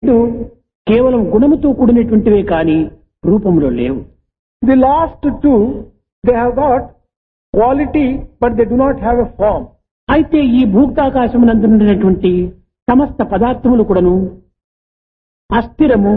రెండు కేవలం గుణముతో కూడినటువంటివే కాని రూపంలో లేవు The last two, they have got quality, but they do not have a form. అయితే ఈ భూతాకాశమునందున్నటువంటి సమస్త పదార్థములు కూడాను అస్థిరము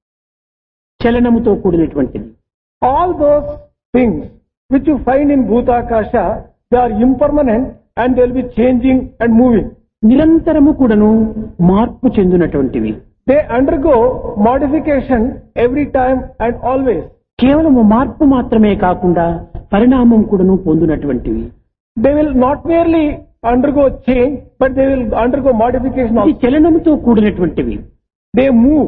చలనముతో కూడినటువంటిది All those things which you find in Bhutakasha, they are impermanent and they will be changing and moving. నిరంతరము కూడాను మార్పు చెందినటువంటివి They undergo modification every time and always. కేవలము మార్పు మాత్రమే కాకుండా పరిణామం కూడాను పొందినటువంటివి They will not merely undergo change, but they will undergo modification ఇది also. చలనముతో కూడినటువంటివి They move.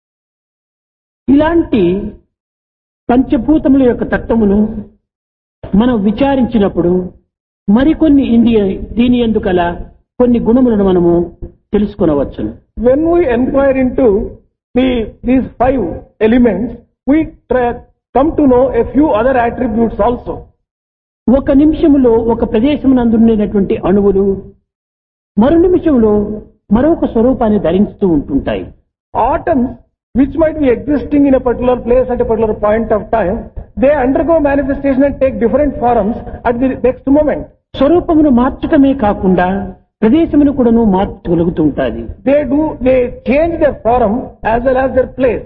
ఇలాంటి పంచభూతముల యొక్క తత్వమును మనం విచారించినప్పుడు మరికొన్ని ఇండియ దీని ఎందుకల కొన్ని గుణములను మనము తెలుసుకొనవచ్చును When we inquire into the, these five elements, we try, come to know a few other attributes also. ఒక నిమిషములో ఒక ప్రదేశమునందుండేటువంటి అణువులు మరో నిమిషంలో మరొక స్వరూపాన్ని ధరిస్తూ ఉంటుంటాయి Atoms, which might be existing in a particular place at a particular point of time, they undergo manifestation and take different forms at the next moment. స్వరూపమును మార్చటమే కాకుండా ప్రదేశమును కూడాను మార్చగలుగుతూ ఉంటుంది They do, they change their form as well as their place.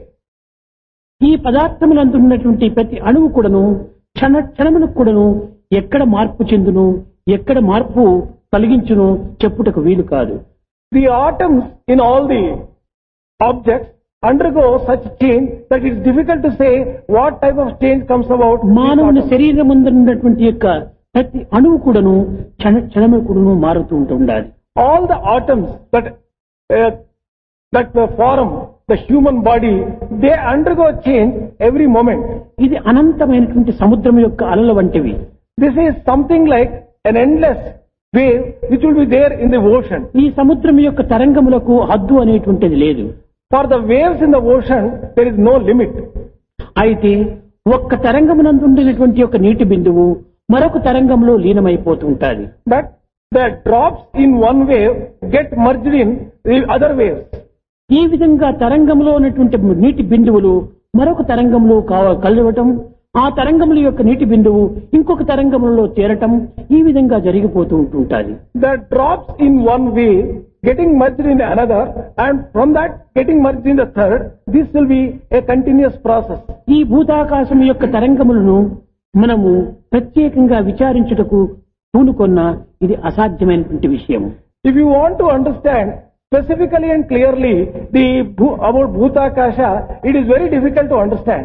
ఈ పదార్థములందున్నటువంటి ప్రతి అణువు కూడాను క్షణ క్షణములకు కూడాను ఎక్కడ మార్పు చెందును ఎక్కడ మార్పు కలిగించును చెప్పుటకు వీలు కాదు The atoms in all the objects undergo such change that it's difficult to say what type of change comes about. in these మానవుని atoms. శరీరం ఉన్నటువంటి యొక్క ప్రతి అణువు కూడాను క్షణ క్షణము కూడాను మారుతూ ఉంటుండాలి All the atoms that uh, that uh, form the human body, they undergo change every moment. ఇది అనంతమైనటువంటి సముద్రం యొక్క అలల వంటివి This is something like an endless wave which will be there in the ocean. ఈ సముద్రం యొక్క తరంగములకు హద్దు అనేటువంటిది లేదు For the waves in the ocean, there is no limit. అయితే ఒక్క తరంగమునందుండినటువంటి యొక్క నీటి బిందువు మరొక తరంగంలో లీనమైపోతూ ఉంటుంది But the drops in one wave get merged in the other waves. ఈ విధంగా తరంగంలో ఉన్నటువంటి నీటి బిందువులు మరొక తరంగంలో కావ కలవటం ఆ తరంగముల యొక్క నీటి బిందువు ఇంకొక తరంగంలో చేరటం ఈ విధంగా జరిగిపోతూ ఉంటుంటాది The drops in one wave getting merged in another and from that getting merged in the third, this will be a continuous process. ఈ భూతాకాశం యొక్క తరంగములను మనము ప్రత్యేకంగా విచారించుటకు పూనుకొన్న ఇది అసాధ్యమైనటువంటి విషయం If you want to understand specifically and clearly the bhu- about Bhutakasha, it is very difficult to understand.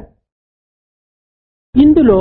ఇందులో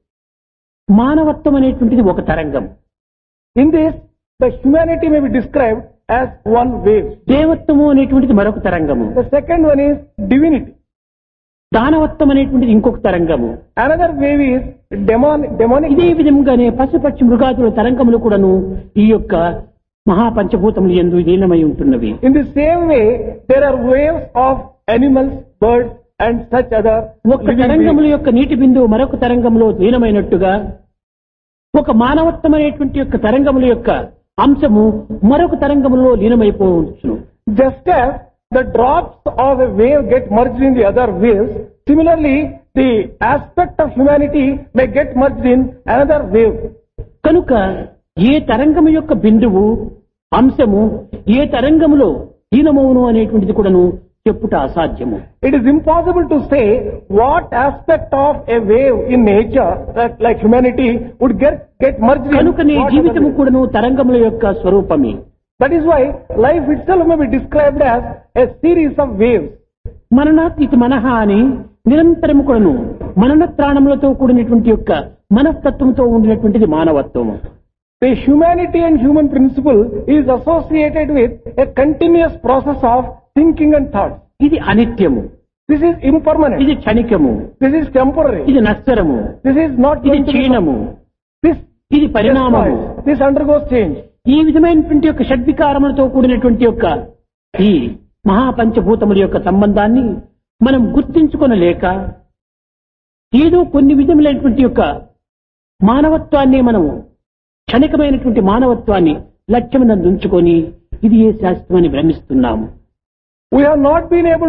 మానవత్వం అనేటువంటిది ఒక తరంగం In this, the humanity may be described as one wave. దేవత్వము అనేటువంటిది మరొక తరంగము The second one is divinity. దానవత్వం అనేటువంటిది ఇంకొక తరంగము Another wave is demon, demonic. ఇదే విధంగానే పశుపక్షి మృగాదుల తరంగములు కూడాను ఈ యొక్క మహాపంచభూతములు ఎందు లీనమై ఉంటున్నవి In the same way, there are waves of animals, birds, and such other ఒక living తరంగముల beings. యొక్క నీటి బిందువు మరొక తరంగంలో లీనమైనట్టుగా ఒక మానవత్వం అనేటువంటి యొక్క తరంగముల యొక్క అంశము మరొక తరంగంలో లీనమైపోవచ్చును Just as the drops of a wave get merged in the other waves, similarly, the aspect of humanity may get merged in another wave. కనుక ఏ తరంగము యొక్క బిందువు అంశము ఏ తరంగములో లీనమవును అనేటువంటిది కూడాను చెప్పుట అసాధ్యము It is impossible to say what aspect of a wave in nature, like, like humanity, would get, get merged in. కనుకనే what other జీవితము wave. కూడాను తరంగముల యొక్క స్వరూపమే That is why life itself may be described as a series of waves. మననాతీతి మనహ అని నిరంతరము కూడాను మనన త్రాణములతో కూడినటువంటి యొక్క మనస్తత్వంతో ఉండినటువంటిది మానవత్వము The humanity and human principle is associated with a continuous process of thinking and thought. ఇది అనిత్యము This is impermanent. ఇది క్షణికము This is temporary. ఇది నశ్వరము This is not ఇది going to be. క్షీణము This ఇది పరిణామము destroys. This undergoes change. ఈ విధమైనటువంటి యొక్క షడ్వికారములతో కూడినటువంటి యొక్క ఈ మహాపంచభూతముల యొక్క సంబంధాన్ని మనం గుర్తించుకొనలేక ఏదో కొన్ని విధములైనటువంటి యొక్క మానవత్వాన్ని మనము క్షణికమైనటువంటి మానవత్వాన్ని లక్ష్యమునందుంచుకొని ఇది ఏ శాస్త్రం అని భ్రమిస్తున్నాము We have not been able